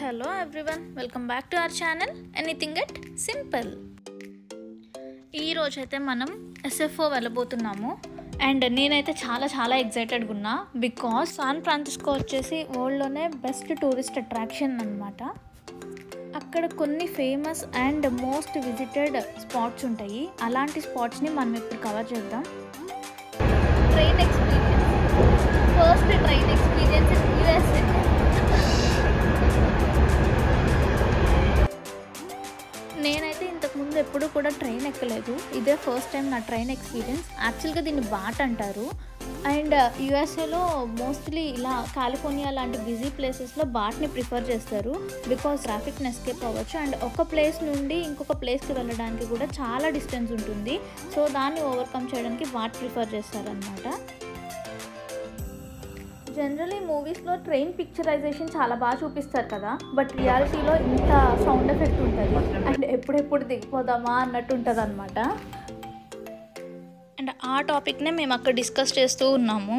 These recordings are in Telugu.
Hello everyone welcome back to our channel anything at simple ఈరోజు అయితే మనం ఎస్ఎఫ్ఓ వెళ్ళబోతున్నాము అండ్ నేనైతే చాలా చాలా ఎగ్జైటెడ్గా ఉన్నా బికాస్ సాన్ ఫ్రాన్సిస్కో వచ్చేసి వరల్డ్లోనే బెస్ట్ టూరిస్ట్ అట్రాక్షన్ అనమాట అక్కడ కొన్ని famous and most visited spots ఉంటాయి అలాంటి స్పాట్స్ని మనం ఇప్పుడు కవర్ చేద్దాం train experience first train experience in USA నేనైతే ఇంతకుముందు ఎప్పుడు కూడా ట్రైన్ ఎక్కలేదు ఇదే ఫస్ట్ టైం నా ట్రైన్ ఎక్స్పీరియన్స్ యాక్చువల్గా దీన్ని బాట్ అంటారు అండ్ యుఎస్ఏలో మోస్ట్లీ ఇలా కాలిఫోర్నియా లాంటి బిజీ ప్లేసెస్లో బాట్ని ప్రిఫర్ చేస్తారు బికాస్ ట్రాఫిక్ని ఎస్కేప్ అవ్వచ్చు అండ్ ఒక ప్లేస్ నుండి ఇంకొక ప్లేస్కి వెళ్ళడానికి కూడా చాలా డిస్టెన్స్ ఉంటుంది సో దాన్ని ఓవర్కమ్ చేయడానికి బాట్ ప్రిఫర్ చేస్తారనమాట జనరలీ మూవీస్లో ట్రైన్ పిక్చరైజేషన్ చాలా బాగా చూపిస్తారు కదా బట్ రియాలిటీలో ఇంత సౌండ్ ఎఫెక్ట్ ఉంటుంది అండ్ ఎప్పుడెప్పుడు దిగిపోదామా అన్నట్టు ఉంటుంది అనమాట అండ్ ఆ టాపిక్నే మేము అక్కడ డిస్కస్ చేస్తూ ఉన్నాము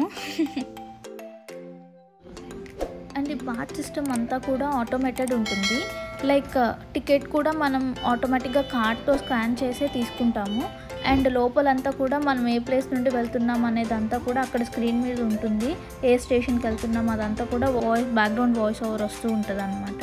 అండ్ ఈ బాత్ సిస్టమ్ అంతా కూడా ఆటోమేటెడ్ ఉంటుంది లైక్ టికెట్ కూడా మనం ఆటోమేటిక్గా కార్డ్తో స్కాన్ చేసే తీసుకుంటాము అండ్ లోపలంతా కూడా మనం ఏ ప్లేస్ నుండి వెళ్తున్నాం అనేదంతా కూడా అక్కడ స్క్రీన్ మీద ఉంటుంది ఏ స్టేషన్కి వెళ్తున్నాం అదంతా కూడా వాయిస్ బ్యాక్గ్రౌండ్ వాయిస్ ఓవర్ వస్తూ ఉంటుంది అనమాట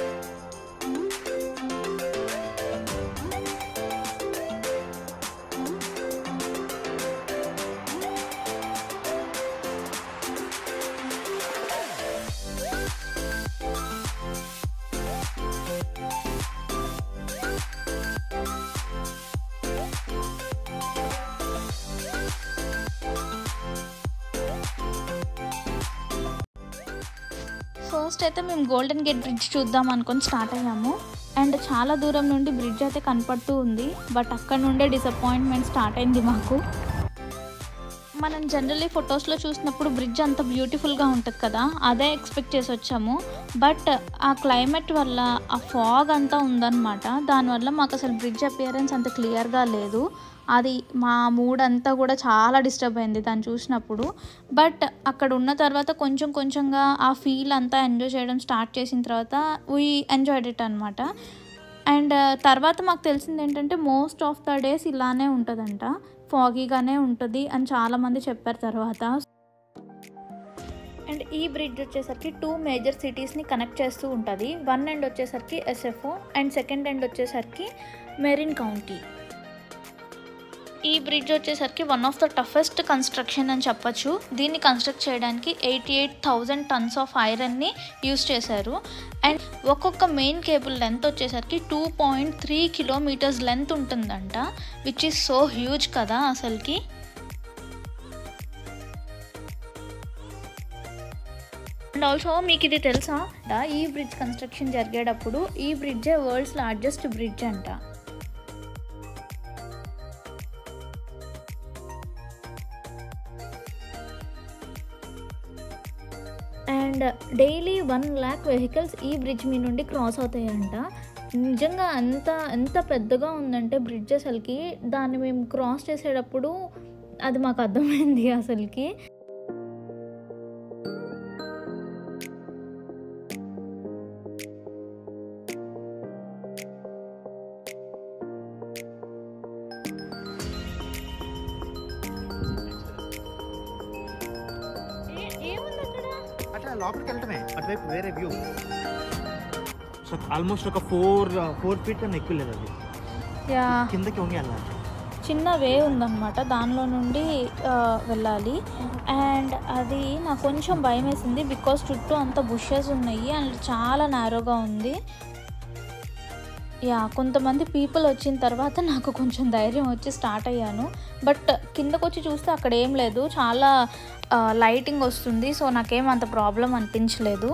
ఫస్ట్ అయితే మేము గోల్డెన్ గేట్ బ్రిడ్జ్ చూద్దాం అనుకొని స్టార్ట్ అయ్యాము అండ్ చాలా దూరం నుండి బ్రిడ్జ్ అయితే కనపడుతూ ఉంది బట్ అక్కడ నుండే డిసప్పాయింట్మెంట్ స్టార్ట్ అయింది మాకు మనం జనరల్లీ ఫొటోస్లో చూసినప్పుడు బ్రిడ్జ్ అంత బ్యూటిఫుల్గా ఉంటుంది కదా అదే ఎక్స్పెక్ట్ చేసి వచ్చాము బట్ ఆ క్లైమేట్ వల్ల ఆ ఫాగ్ అంతా ఉందన్నమాట దానివల్ల మాకు అసలు బ్రిడ్జ్ అపియరెన్స్ అంత క్లియర్గా లేదు అది మా మూడ్ అంతా కూడా చాలా డిస్టర్బ్ అయింది దాన్ని చూసినప్పుడు బట్ అక్కడ ఉన్న తర్వాత కొంచెం కొంచెంగా ఆ ఫీల్ అంతా ఎంజాయ్ చేయడం స్టార్ట్ చేసిన తర్వాత వీ ఎంజాయ్డ్ ఇట్ అనమాట అండ్ తర్వాత మాకు తెలిసింది ఏంటంటే మోస్ట్ ఆఫ్ ద డేస్ ఇలానే ఉంటుందంట ఫాగీగానే ఉంటుంది అని చాలామంది చెప్పారు తర్వాత అండ్ ఈ బ్రిడ్జ్ వచ్చేసరికి టూ మేజర్ సిటీస్ని కనెక్ట్ చేస్తూ ఉంటుంది వన్ ఎండ్ వచ్చేసరికి ఎస్ఎఫ్ఓ అండ్ సెకండ్ ఎండ్ వచ్చేసరికి మెరిన్ కౌంటీ ఈ బ్రిడ్జ్ వచ్చేసరికి one of the toughest construction అని చెప్పొచ్చు దీన్ని కన్స్ట్రక్ట్ చేయడానికి eighty eight thousand tons of ఐరన్ని యూస్ చేశారు అండ్ ఒక్కొక్క మెయిన్ కేబుల్ లెంత్ వచ్చేసరికి two point three kilometres length ఉంటుందంట విచ్ ఈస్ సో హ్యూజ్ కదా అసలుకి అండ్ ఆల్సో మీకు ఇది తెలుసా ఈ బ్రిడ్జ్ కన్స్ట్రక్షన్ జరిగేటప్పుడు ఈ బ్రిడ్జే వరల్డ్స్ లార్జెస్ట్ బ్రిడ్జ్ అంట and daily one lakh vehicles ఈ బ్రిడ్జ్ మీ నుండి క్రాస్ అవుతాయంట నిజంగా ఎంత ఎంత పెద్దగా ఉందంటే బ్రిడ్జ్ అసలుకి దాన్ని మేము క్రాస్ చేసేటప్పుడు అది మాకు అర్థమైంది అసలుకి ఏముంది అక్కడ అట్లా లోపలికి వెళ్ళటమే అటువైపు వేరే వ్యూ సో ఆల్మోస్ట్ ఒక ఫోర్ ఫోర్ ఫీట్ అని ఎక్కువ లేదు అది యా కిందకి వంగి వెళ్ళాలి చిన్న వే ఉందన్నమాట దానిలో నుండి ఆ, వెళ్ళాలి అండ్ అది నాకు కొంచెం భయం వేసింది బికాస్ చుట్టూ అంత బుషెస్ ఉన్నాయి అండ్ చాలా నారోగా ఉంది యా కొంతమంది పీపుల్ వచ్చిన తర్వాత నాకు కొంచెం ధైర్యం వచ్చి స్టార్ట్ అయ్యాను బట్ కిందకు వచ్చి చూస్తే అక్కడ ఏం లేదు చాలా లైటింగ్ వస్తుంది సో నాకేం అంత ప్రాబ్లం అనిపించలేదు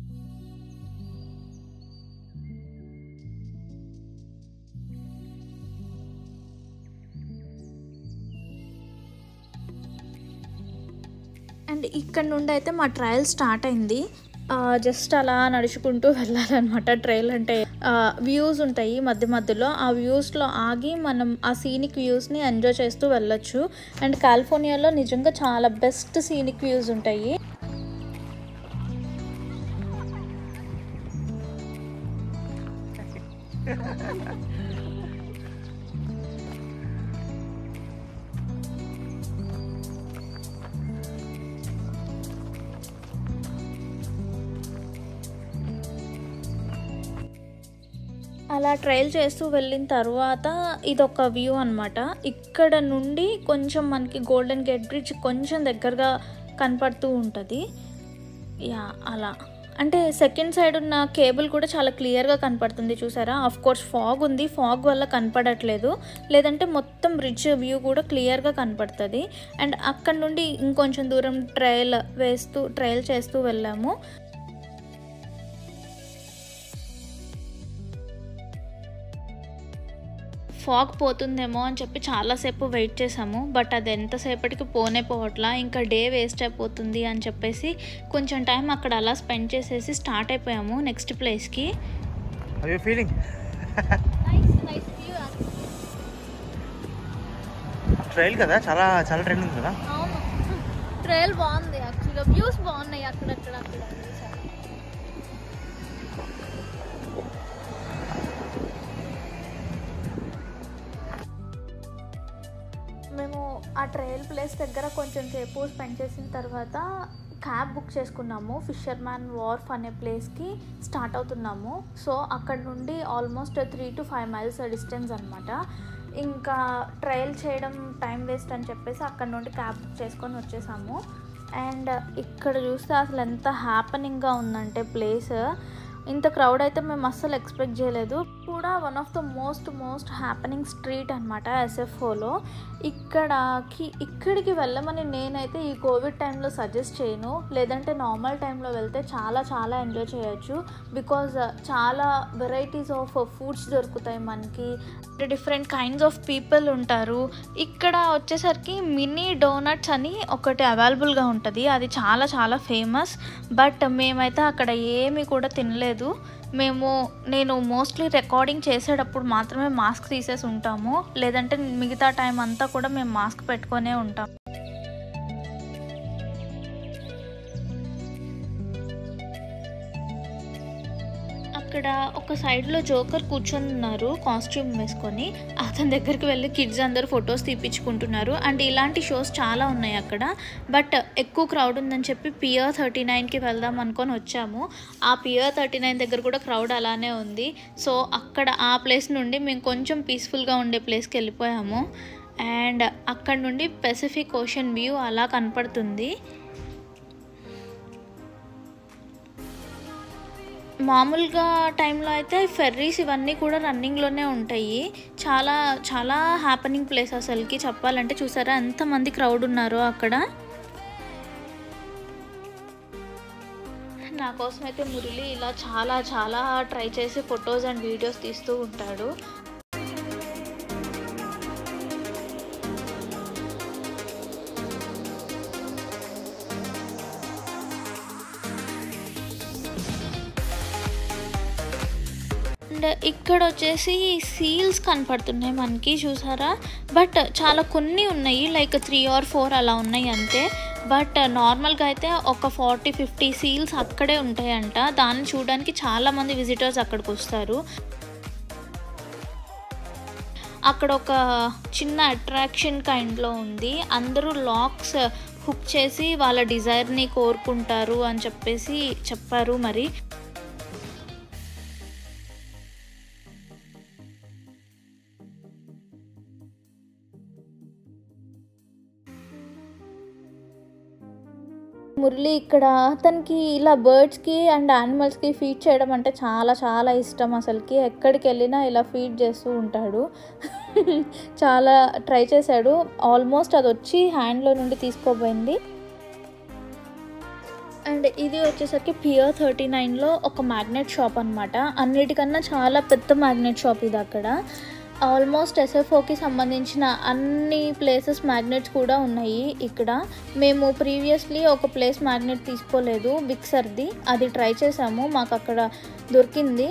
అండ్ ఇక్కడ నుండి అయితే మా ట్రయల్ స్టార్ట్ అయింది జస్ట్ అలా నడుచుకుంటూ వెళ్ళాలన్నమాట ట్రైల్ అంటే వ్యూస్ ఉంటాయి మధ్య మధ్యలో ఆ వ్యూస్లో ఆగి మనం ఆ సీనిక్ వ్యూస్ని ఎంజాయ్ చేస్తూ వెళ్ళొచ్చు అండ్ కాలిఫోర్నియాలో నిజంగా చాలా బెస్ట్ సీనిక్ వ్యూస్ ఉంటాయి అలా ట్రయల్ చేస్తూ వెళ్ళిన తర్వాత ఇదొక వ్యూ అనమాట ఇక్కడ నుండి కొంచెం మనకి గోల్డెన్ గేట్ బ్రిడ్జ్ కొంచెం దగ్గరగా కనపడుతూ ఉంటుంది యా అలా అంటే సెకండ్ సైడ్ ఉన్న కేబుల్ కూడా చాలా క్లియర్గా కనపడుతుంది చూసారా ఆఫ్ కోర్స్ ఫాగ్ ఉంది ఫాగ్ వల్ల కనపడట్లేదు లేదంటే మొత్తం బ్రిడ్జ్ వ్యూ కూడా క్లియర్గా కనపడుతుంది అండ్ అక్కడ నుండి ఇంకొంచెం దూరం ట్రయల్ వేస్తూ ట్రయల్ చేస్తూ వెళ్ళాము ఫాగ్ పోతుందేమో అని చెప్పి చాలాసేపు వెయిట్ చేసాము బట్ అది ఎంతసేపటికి పోనే పోవట్లా ఇంకా డే వేస్ట్ అయిపోతుంది అని చెప్పేసి కొంచెం టైం అక్కడ అలా స్పెండ్ చేసేసి స్టార్ట్ అయిపోయాము నెక్స్ట్ ప్లేస్కి How you feeling? ట్రైల్ కదా చాలా చాలా ట్రైల్ ఉంది కదా అవును ట్రైల్ బాగుంది యాక్చువల్గా వ్యూస్ బాగున్నాయి అక్కడక్కడ అక్కడ మేము ఆ ట్రయల్ ప్లేస్ దగ్గర కొంచెం సేపు స్పెండ్ చేసిన తర్వాత క్యాబ్ బుక్ చేసుకున్నాము ఫిషర్ మ్యాన్ వార్ఫ్ అనే ప్లేస్కి స్టార్ట్ అవుతున్నాము సో అక్కడ నుండి almost three to five miles distance అనమాట ఇంకా ట్రయల్ చేయడం టైం వేస్ట్ అని చెప్పేసి అక్కడ నుండి క్యాబ్ బుక్ చేసుకొని వచ్చేసాము అండ్ ఇక్కడ చూస్తే అసలు ఎంత హ్యాపనింగ్గా ఉందంటే ప్లేస్ ఇంత క్రౌడ్ అయితే మేము అస్సలు ఎక్స్పెక్ట్ చేయలేదు కూడా one of the most most happening street అనమాట ఎస్ఎఫ్ఓలో ఇక్కడకి ఇక్కడికి వెళ్ళమని నేనైతే ఈ కోవిడ్ టైంలో సజెస్ట్ చేయను లేదంటే నార్మల్ టైంలో వెళ్తే చాలా చాలా ఎంజాయ్ చేయొచ్చు బికాజ్ చాలా వెరైటీస్ ఆఫ్ ఫుడ్స్ దొరుకుతాయి మనకి డిఫరెంట్ కైండ్స్ ఆఫ్ పీపుల్ ఉంటారు ఇక్కడ వచ్చేసరికి మినీ డోనట్స్ అని ఒకటి అవైలబుల్గా ఉంటుంది అది చాలా చాలా ఫేమస్ బట్ మేమైతే అక్కడ ఏమీ కూడా తినలేదు మేము నేను మోస్ట్లీ రికార్డింగ్ చేసేటప్పుడు మాత్రమే మాస్క్ తీసేసి ఉంటాము లేదంటే మిగతా టైం అంతా కూడా మేము మాస్క్ పెట్టుకొనే ఉంటాం అక్కడ ఒక సైడ్లో జోకర్ కూర్చొని ఉన్నారు కాస్ట్యూమ్ వేసుకొని అతని దగ్గరికి వెళ్ళి కిడ్స్ అందరూ ఫొటోస్ తీపించుకుంటున్నారు అండ్ ఇలాంటి షోస్ చాలా ఉన్నాయి అక్కడ బట్ ఎక్కువ క్రౌడ్ ఉందని చెప్పి పియర్ థర్టీ నైన్కి వెళ్దాం అనుకొని వచ్చాము ఆ పియర్ థర్టీ నైన్ దగ్గర కూడా క్రౌడ్ అలానే ఉంది సో అక్కడ ఆ ప్లేస్ నుండి మేము కొంచెం పీస్ఫుల్గా ఉండే ప్లేస్కి వెళ్ళిపోయాము అండ్ అక్కడ నుండి పెసిఫిక్ ఓషన్ వ్యూ అలా కనపడుతుంది మామూలుగా టైంలో అయితే ఫెర్రీస్ ఇవన్నీ కూడా రన్నింగ్లోనే ఉంటాయి చాలా చాలా హ్యాపెనింగ్ ప్లేస్ అసలుకి చెప్పాలంటే చూసారా ఎంతమంది క్రౌడ్ ఉన్నారో అక్కడ నా కోసం అయితే మురళి ఇలా చాలా చాలా ట్రై చేసి ఫొటోస్ అండ్ వీడియోస్ తీస్తూ ఉంటాడు అండ్ ఇక్కడ వచ్చేసి సీల్స్ కనపడుతున్నాయి మనకి చూసారా బట్ చాలా కొన్ని ఉన్నాయి లైక్ త్రీ ఆర్ ఫోర్ అలా ఉన్నాయి అంతే బట్ నార్మల్గా అయితే ఒక ఫార్టీ ఫిఫ్టీ సీల్స్ అక్కడే ఉంటాయంట దాన్ని చూడడానికి చాలామంది విజిటర్స్ అక్కడికి వస్తారు అక్కడ ఒక చిన్న అట్రాక్షన్ కైండ్లో ఉంది అందరూ లాక్స్ హుక్ చేసి వాళ్ళ డిజైర్ని కోరుకుంటారు అని చెప్పేసి చెప్పారు మరి మురళి ఇక్కడ అతనికి ఇలా బర్డ్స్కి అండ్ యానిమల్స్కి ఫీడ్ చేయడం అంటే చాలా చాలా ఇష్టం అసలుకి ఎక్కడికి వెళ్ళినా ఇలా ఫీడ్ చేస్తూ ఉంటాడు చాలా ట్రై చేశాడు ఆల్మోస్ట్ అది వచ్చి హ్యాండ్లో నుండి తీసుకోబోయింది అండ్ ఇది వచ్చేసరికి పియర్ థర్టీ నైన్లో ఒక మ్యాగ్నెట్ షాప్ అనమాట అన్నిటికన్నా చాలా పెద్ద మ్యాగ్నెట్ షాప్ ఇది అక్కడ ఆల్మోస్ట్ ఎస్ఎఫ్ఓకి సంబంధించిన అన్ని ప్లేసెస్ మ్యాగ్నెట్స్ కూడా ఉన్నాయి ఇక్కడ మేము ప్రీవియస్లీ ఒక ప్లేస్ మ్యాగ్నెట్ తీసుకోలేదు బిక్సర్ది అది ట్రై చేసాము మాకు అక్కడ దొరికింది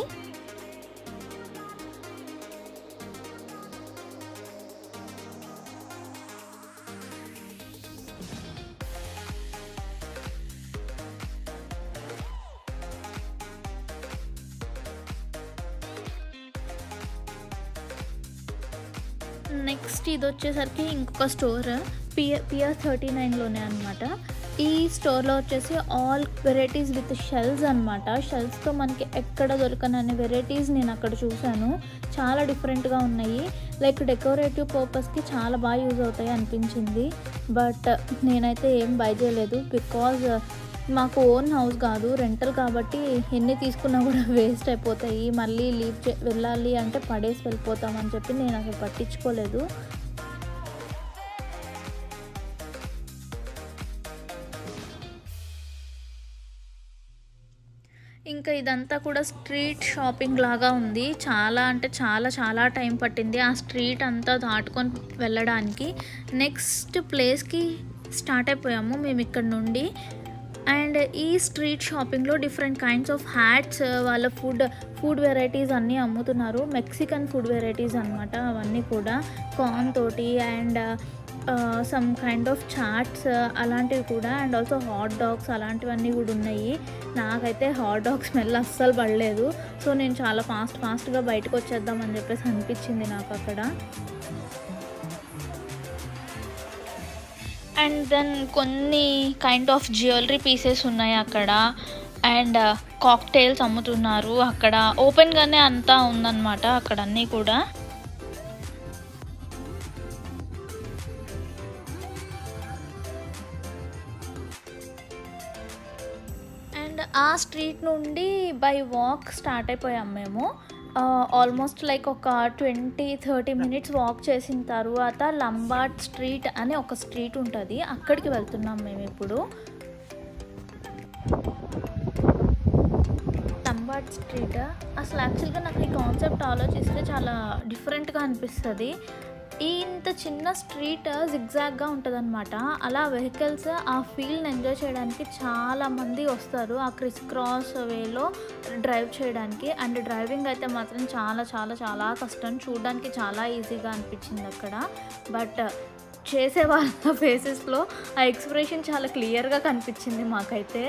నెక్స్ట్ ఇది వచ్చేసరికి ఇంకొక స్టోర్ పిఆర్ పిఆర్ థర్టీ నైన్లోనే అనమాట ఈ స్టోర్లో వచ్చేసి ఆల్ వెరైటీస్ విత్ షెల్స్ అనమాట షెల్స్తో మనకి ఎక్కడ దొరకనన్ని వెరైటీస్ నేను అక్కడ చూశాను చాలా డిఫరెంట్గా ఉన్నాయి లైక్ డెకరేటివ్ పర్పస్కి చాలా బాగా యూజ్ అవుతాయి అనిపించింది బట్ నేనైతే ఏం బై చేయలేదు బికాజ్ మాకు ఓన్ హౌస్ కాదు రెంటల్ కాబట్టి ఎన్ని తీసుకున్నా కూడా వేస్ట్ అయిపోతాయి మళ్ళీ లీవ్ చే వెళ్ళాలి అంటే పడేసి వెళ్ళిపోతామని చెప్పి నేను అసలు పట్టించుకోలేదు ఇంకా ఇదంతా కూడా స్ట్రీట్ షాపింగ్ లాగా ఉంది చాలా అంటే చాలా చాలా టైం పట్టింది ఆ స్ట్రీట్ అంతా దాటుకొని వెళ్ళడానికి నెక్స్ట్ ప్లేస్కి స్టార్ట్ అయిపోయాము మేము ఇక్కడ నుండి అండ్ ఈ స్ట్రీట్ షాపింగ్లో డిఫరెంట్ కైండ్స్ ఆఫ్ హ్యాట్స్ వాళ్ళ ఫుడ్ ఫుడ్ వెరైటీస్ అన్నీ అమ్ముతున్నారు మెక్సికన్ ఫుడ్ వెరైటీస్ అనమాట అవన్నీ కూడా కార్న్ తోటి and some kind of chats అలాంటివి కూడా అండ్ ఆల్సో హాట్ డాగ్స్ అలాంటివన్నీ కూడా ఉన్నాయి నాకైతే హాట్ డాగ్ స్మెల్ అస్సలు పడలేదు సో నేను చాలా ఫాస్ట్ ఫాస్ట్గా బయటకు వచ్చేద్దామని చెప్పేసి అనిపించింది నాకు అక్కడ అండ్ దెన్ కొన్ని కైండ్ ఆఫ్ జ్యువెలరీ పీసెస్ ఉన్నాయి అక్కడ అండ్ కాక్టైల్స్ అమ్ముతున్నారు అక్కడ ఓపెన్గానే అంతా ఉందన్నమాట అక్కడ అన్నీ కూడా అండ్ ఆ స్ట్రీట్ నుండి బై వాక్ స్టార్ట్ అయిపోయాం మేము ఆల్మోస్ట్ లైక్ ఒక ట్వంటీ థర్టీ మినిట్స్ వాక్ చేసిన తర్వాత లంబాడ్ స్ట్రీట్ అని ఒక స్ట్రీట్ ఉంటుంది అక్కడికి వెళ్తున్నాం మేము ఇప్పుడు లంబాడ్ స్ట్రీట్ అసలు యాక్చువల్గా నాకు ఈ కాన్సెప్ట్ ఆలోచిస్తే చాలా డిఫరెంట్గా అనిపిస్తుంది ఈ ఇంత చిన్న స్ట్రీట్ జిగ్జాగ్గా ఉంటుందన్నమాట అలా వెహికల్స్ ఆ ఫీల్ని ఎంజాయ్ చేయడానికి చాలా మంది వస్తారు ఆ క్రిస్ క్రాస్ వేలో డ్రైవ్ చేయడానికి అండ్ డ్రైవింగ్ అయితే మాత్రం చాలా చాలా చాలా కష్టం చూడడానికి చాలా ఈజీగా అనిపించింది అక్కడ బట్ చేసే వాళ్ళ ఫేసెస్లో ఆ ఎక్స్ప్రెషన్ చాలా క్లియర్గా కనిపించింది మాకైతే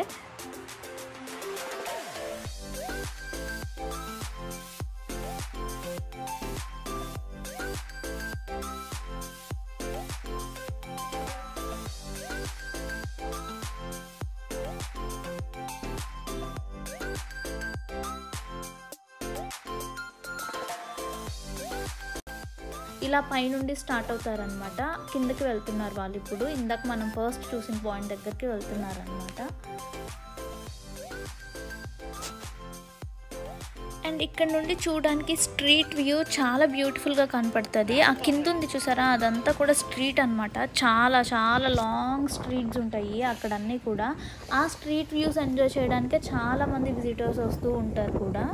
ఇలా పైనుండి స్టార్ట్ అవుతారనమాట కిందకి వెళ్తున్నారు వాళ్ళు ఇప్పుడు ఇందాక మనం ఫస్ట్ చూసిన పాయింట్ దగ్గరికి వెళ్తున్నారనమాట అండ్ ఇక్కడ నుండి చూడడానికి స్ట్రీట్ వ్యూ చాలా బ్యూటిఫుల్గా కనపడుతుంది ఆ కింద ఉంది చూసారా అదంతా కూడా స్ట్రీట్ అనమాట చాలా చాలా లాంగ్ స్ట్రీట్స్ ఉంటాయి అక్కడ అన్నీ కూడా ఆ స్ట్రీట్ వ్యూస్ ఎంజాయ్ చేయడానికే చాలామంది విజిటర్స్ వస్తూ ఉంటారు కూడా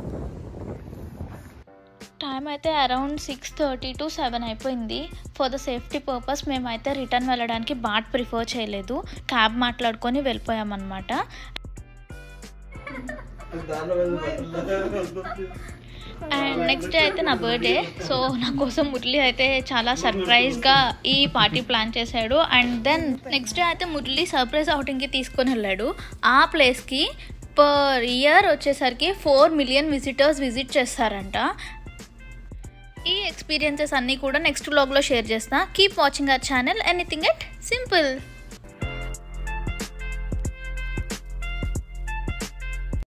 టైం అయితే around six thirty to seven అయిపోయింది ఫర్ ద సేఫ్టీ పర్పస్ మేమైతే రిటర్న్ వెళ్ళడానికి బాట్ ప్రిఫర్ చేయలేదు క్యాబ్ మాట్లాడుకొని వెళ్ళిపోయామన్నమాట అండ్ నెక్స్ట్ డే అయితే నా బర్త్డే సో నా కోసం మురళి అయితే చాలా సర్ప్రైజ్గా ఈ పార్టీ ప్లాన్ చేశాడు అండ్ దెన్ నెక్స్ట్ డే అయితే మురళి సర్ప్రైజ్ అవుటింగ్కి తీసుకొని వెళ్ళాడు ఆ ప్లేస్కి పర్ ఇయర్ వచ్చేసరికి ఫోర్ మిలియన్ విజిటర్స్ విజిట్ చేస్తారంట ఈ ఎక్స్పీరియన్సెస్ అన్నీ కూడా నెక్స్ట్ వ్లాగ్లో షేర్ చేస్తా keep watching our channel anything at simple